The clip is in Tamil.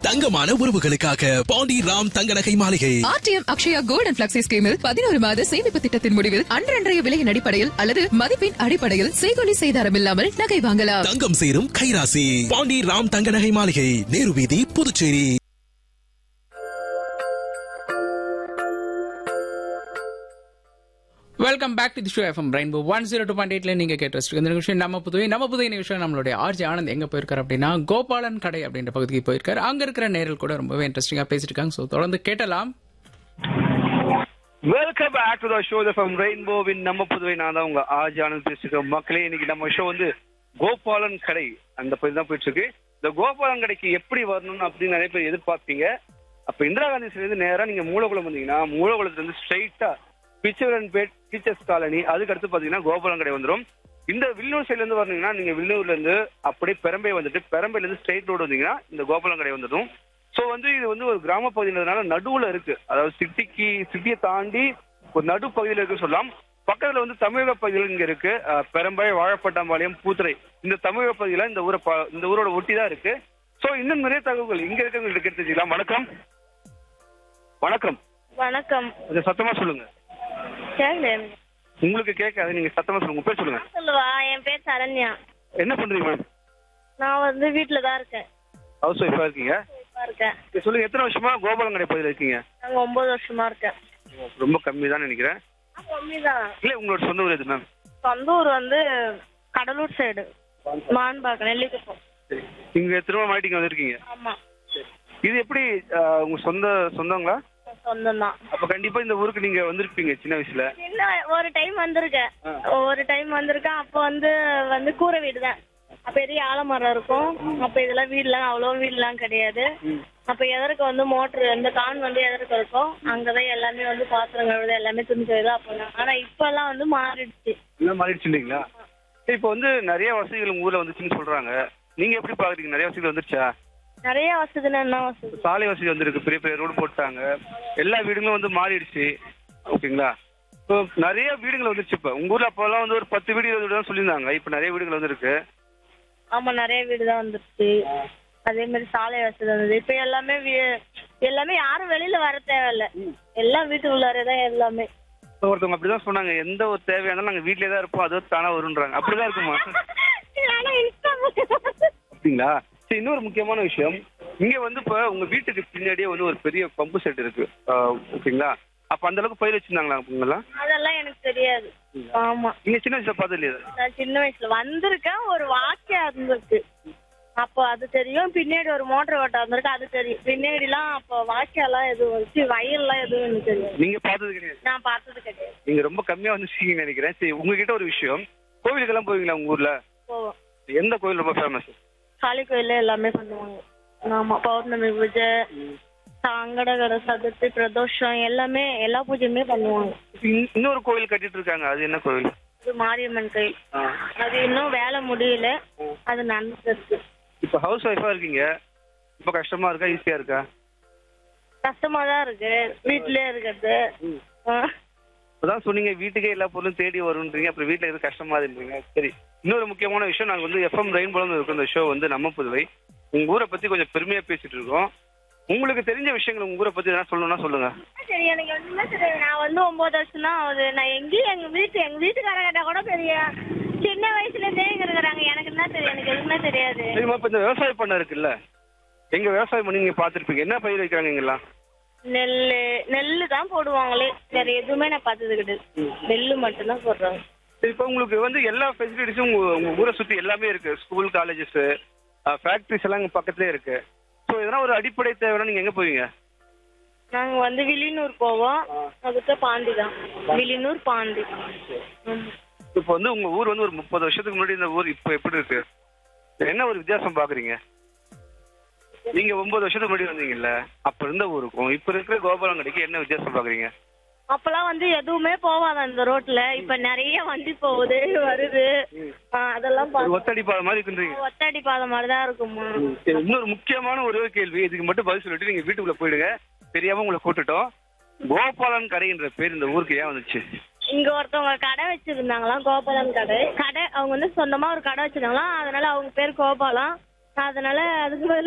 தங்கமான உறவுகளுக்காக பாண்டி ராம் தங்க நகை மாளிகை ஆர்டிஎம் அக்ஷயா கோல்டன் பிளக்ஸி ஸ்கீமில் பதினோரு மாத சேமிப்பு திட்டத்தின் முடிவில் அன்றன்றைய விலையின் அடிப்படையில் அல்லது மதிப்பின் அடிப்படையில் செய்கொலி செய்தாரம் இல்லாமல் நகை வாங்கலாம் தங்கம் சேரும் கைராசி பாண்டி ராம் தங்க நகை மாளிகை நேரு வீதி Puducherry welcome back to the show FM rainbow one zero two point எயிட்ல நீங்க கேட்டு இந்த நிகழ்ச்சி நம்ம புதுவை நம்ம புதுவை நிகழ்ச்சி நம்மளுடைய ஆர்ஜி ஆனந்த் எங்க போயிருக்காரு அப்படின்னா கோபாலன் கடை அப்படின்ற பகுதிக்கு போயிருக்காரு அங்க இருக்கிற நேரில் கூட ரொம்பவே இன்ட்ரெஸ்டிங்கா பேசிட்டு இருக்காங்க ஸோ தொடர்ந்து கேட்டலாம் welcome back to the show from ரெயின்போவின் நம்ம புதுவை நான் தான் உங்க ஆஜ் ஆனந்த் பேசிருக்கேன் மக்களே இன்னைக்கு நம்ம ஷோ வந்து கோபாலன் கடை அந்த பகுதி தான் போயிட்டு இருக்கு இந்த கோபாலன் கடைக்கு எப்படி வரணும் அப்படின்னு நிறைய பேர் எதிர்பார்ப்பீங்க அப்ப இந்திரா காந்தி சில இருந்து நேரா நீங்க மூலகுளம் வந்தீங்கன்னா மூலகுளத்துல இருந்து ஸ்ட்ரைட்டா பிச்சவரன் பேட் டீச்சர்ஸ் காலனி அதுக்கு அடுத்து பாத்தீங்கன்னா கோபாலன் கடை வந்துடும் இந்த வில்லூர் சைட்ல இருந்து வரீங்கன்னா நீங்க வில்லூர்ல இருந்து அப்படியே பெரம்பை வந்துட்டு பெரம்பையில இருந்து ஸ்ட்ரைட் ரோடு வந்தீங்கன்னா இந்த கோபாலன் கடை வந்துடும் சோ வந்து இது வந்து ஒரு கிராம பகுதியினதுனால நடுவுல இருக்கு அதாவது சிட்டிக்கு சிட்டியை தாண்டி ஒரு நடுப்பகுதியில இருக்கு சொல்லலாம் பக்கத்துல வந்து தமிழக பகுதியில் இங்க இருக்கு அஹ், பெரம்பை வாழப்பட்டாம்பாளையம் பூத்துறை இந்த தமிழக பகுதியில இந்த ஊரை ப- இந்த ஊரோட ஒட்டி தான் இருக்கு சோ இன்னும் நிறைய தகவல்கள் இங்க இருக்கிறவங்களுக்கு எடுத்து வச்சுக்கலாம் வணக்கம் வணக்கம் வணக்கம் கொஞ்சம் சத்தமா சொல்லுங்க கேளு உங்களுக்கு கேட்காது நீங்க சத்தமா சொல்லுங்க உங்க பேர் சொல்லுங்க சொல்லுவா என் பேர் சரண்யா என்ன பண்றீங்க மேம் நான் வந்து வீட்டில் தான் இருக்கேன் ஹவுஸ் ஒய்ஃபா இருக்கீங்க சும்மா இருக்கேன் சரி, சொல்லுங்க எத்தனை வருஷமா கோபாலன் கடை பகுதியில் இருக்கீங்க நாங்கள் ஒன்பது வருஷமா இருக்கேன் ரொம்ப கம்மி தான் நினைக்கிறேன் கம்மி தான் இல்ல உங்களோட சொந்த ஊர் எது மேம் சொந்த ஊர் வந்து கடலூர் சைடு மான்பாக்கம் நெல்லிக்குப்பம் இங்க திரும்ப மாட்டிங்க வந்திருக்கீங்க ஆமாம் இது எப்படி அஹ், உங்க சொந்த சொந்தங்களா சொந்தம் தான் அப்ப கண்டிப்பா இந்த ஊருக்கு நீங்க வந்திருப்பீங்க சின்ன வயசுல சின்ன ஒரு டைம் வந்திருக்கேன் ஒரு டைம் வந்திருக்கேன் அப்போ வந்து வந்து கூரை வீடு தான் பெரிய ஆலமரம் இருக்கும் அப்ப இதெல்லாம் வீடுலாம் அவ்வளோ வீடுலாம் கிடையாது அப்ப எதற்கு வந்து மோட்ரு இந்த கான் வந்து எதற்கு இருக்கும் அங்கதான் எல்லாமே வந்து பாத்திரம் கழுவுது எல்லாமே துணி கழுவுது அப்போ ஆனா இப்பெல்லாம் வந்து மாறிடுச்சு எல்லாம் மாறிடுச்சு இல்லைங்களா சரி, இப்போ வந்து நிறைய வசதிகள் உங்க ஊர்ல வந்துச்சுன்னு சொல்றாங்க நீங்க எப்படி பாக்குறீங்க நிறைய வசதிகள் வந்துருச்சா நிறைய வசதினா என்ன வசதி சாலை வசதி வந்திருக்கு பெரிய பெரிய ரோடு போட்டாங்க எல்லா வீடுகளும் வந்து மாறிடுச்சு ஓகேங்களா இப்போ நிறைய வீடுகள் வந்துருச்சு இப்ப உங்க ஊர்ல அப்பெல்லாம் வந்து ஒரு பத்து வீடு இருபது வீடு தான் சொல்லியிருந்தாங்க இப்ப நிறைய வீடுகள் வந்திருக்கு ஆமா நிறைய வீடு தான் வந்துருச்சு அதே மாதிரி சாலை வசதி வந்தது இப்ப எல்லாமே வீ- எல்லாமே யாரும் வெளியில வர தேவையில்ல எல்லாம் வீட்டுக்குள்ளாரே தான் எல்லாமே இப்ப ஒருத்தவங்க அப்படிதான் சொன்னாங்க எந்த ஒரு தேவையா இருந்தாலும் நாங்க வீட்லயே தான் இருப்போம் அது தானா வரும்ன்றாங்க அப்படிதான் இருக்குமா ஆனா இன்ஸ்டா அப்படிங்களா சரி இன்னொரு முக்கியமான விஷயம் இங்க வந்து இப்ப உங்க வீட்டுக்கு பின்னாடியே வந்து ஒரு பெரிய பம்பு செட் இருக்கு ஆஹ் ஓகேங்களா அப்ப அந்த அளவுக்கு பயிர் வச்சிருந்தாங்களா உங்களா அதெல்லாம் எனக்கு தெரியாது ஆமா நீங்க சின்ன வயசுல பார்த்தது இல்லையா நான் சின்ன வயசுல வந்திருக்கேன் ஒரு வாக்கியம் இருந்திருக்கு அப்போ அது தெரியும் பின்னாடி ஒரு மோட்டர் ஓட்ட வந்திருக்கு அது தெரியும் பின்னாடிலாம் அப்போ வாக்கியெல்லாம் எதுவும் வச்சு வயல்லாம் எதுவும் எனக்கு தெரியாது நீங்க பார்த்தது கிடையாது நான் பார்த்தது கிடையாது நீங்க ரொம்ப கம்மியா வந்துருக்கீங்கன்னு நினைக்கிறேன் சரி உங்ககிட்ட ஒரு விஷயம் கோவிலுக்கெல்லாம் போவீங்களா உங்க ஊர்ல போவோம் எந்த கோவில் ரொம்ப ஃபேமஸ் காளி கோயில்ல எல்லாமே பண்ணுவாங்க ஆமா பௌர்ணமி பூஜை சங்கடகர சதுர்த்தி பிரதோஷம் எல்லாமே எல்லா பூஜையுமே பண்ணுவாங்க இன்னொரு கோவில் கட்டிட்டு இருக்காங்க அது என்ன கோவில் இது மாரியம்மன் கோயில் அது இன்னும் வேலை முடியல அது நடந்துட்டு இருக்கு இப்ப ஹவுஸ் ஒய்ஃபா இருக்கீங்க ரொம்ப கஷ்டமா இருக்கா ஈஸியா இருக்கா கஷ்டமா தான் இருக்கு வீட்லயே இருக்கிறது ஆ. இப்பதான் சொன்னீங்க வீட்டுக்கே எல்லா பொருளும் தேடி வரும்ன்றீங்க அப்புறம் வீட்டுல எதுவும் கஷ்டமா இருந்தீங்க சரி இன்னொரு முக்கியமான விஷயம் நாங்க வந்து எஃப்எம் ரெயின்போல இருக்கோம் இந்த ஷோ வந்து நம்ம புதுவை உங்க ஊரை பத்தி கொஞ்சம் பெருமையா பேசிட்டு இருக்கோம் உங்களுக்கு தெரிஞ்ச விஷயங்கள் உங்க ஊரை பத்தி எதனா சொல்லணும்னா சொல்லுங்க சரி எனக்கு ஒண்ணுமே தெரியாது நான் வந்து ஒன்பது வருஷம் தான் ஆகுது நான் எங்கேயும் எங்க வீட்டு எங்க வீட்டுக்கார கேட்டா கூட தெரியும் சின்ன வயசுல இருந்தே இங்க இருக்கிறாங்க எனக்கு என்ன தெரியும் எனக்கு எதுவுமே தெரியாது சரிம்மா இப்ப இந்த விவசாய பண்ண இருக்குல்ல எங்க விவசாயம் பண்ணி நீங்க பாத்துருப்பீங்க என்ன பயிர் வைக்கிறாங்க இங்கெல்லாம் நெல்லு நெல்லு தான் போடுவாங்களே வேற எதுவுமே நான் பார்த்தது கிடையாது நெல்லு மட்டும்தான் போடுறாங்க சரி இப்போ உங்களுக்கு வந்து எல்லா ஃபெசிலிட்டிஸும் உங்க உங்க ஊரை சுத்தி எல்லாமே இருக்கு ஸ்கூல் காலேஜஸ் ஃபேக்டரிஸ் எல்லாம் இங்க பக்கத்துலயே இருக்கு ஸோ எதனா ஒரு அடிப்படை தேவைன்னா நீங்க எங்க போவீங்க நாங்க வந்து வில்லியனூர் போவோம் அதுக்கு பாண்டி தான் வில்லியனூர் பாண்டி ம். இப்போ வந்து உங்க ஊர் வந்து ஒரு முப்பது வருஷத்துக்கு முன்னாடி இந்த ஊர் இப்போ எப்படி இருக்கு என்ன ஒரு வித்தியாசம் பாக்குறீங்க நீங்க ஒன்பது வருஷத்துக்கு முன்னாடி வந்தீங்கல்ல அப்ப இருந்த ஊருக்கும் இப்ப இருக்கிற கோபாலங்கடிக்கு என்ன வித்தியாசம் பாக்குறீங்க அப்பெல்லாம் வந்து எதுவுமே போவாத இந்த ரோட்ல இப்ப நிறைய வண்டி போகுது வருது ஆ, அதெல்லாம் ஒரு பார்த்து ஒத்தடி பாதை மாதிரி இருக்குன்றீங்க ஒத்தடி பாதை மாதிரி தான் இருக்குமா சரி, இன்னொரு முக்கியமான ஒரே ஒரு கேள்வி இதுக்கு மட்டும் பதில் சொல்லிட்டு நீங்க வீட்டுக்குள்ள போயிடுங்க தெரியாம உங்களை கூட்டுட்டோம் கோபாலன் கரைன்ற பேர் இந்த ஊருக்கு ஏன் வந்துச்சு இங்க ஒருத்தவங்க கடை வச்சிருந்தாங்களாம் கோபாலன் கடை கடை அவங்க வந்து சொந்தமா ஒரு கடை வச்சிருந்தாங்களாம் அதனால அவங்க பேர் கோபாலம் அதனால அதுக்கு பதிலா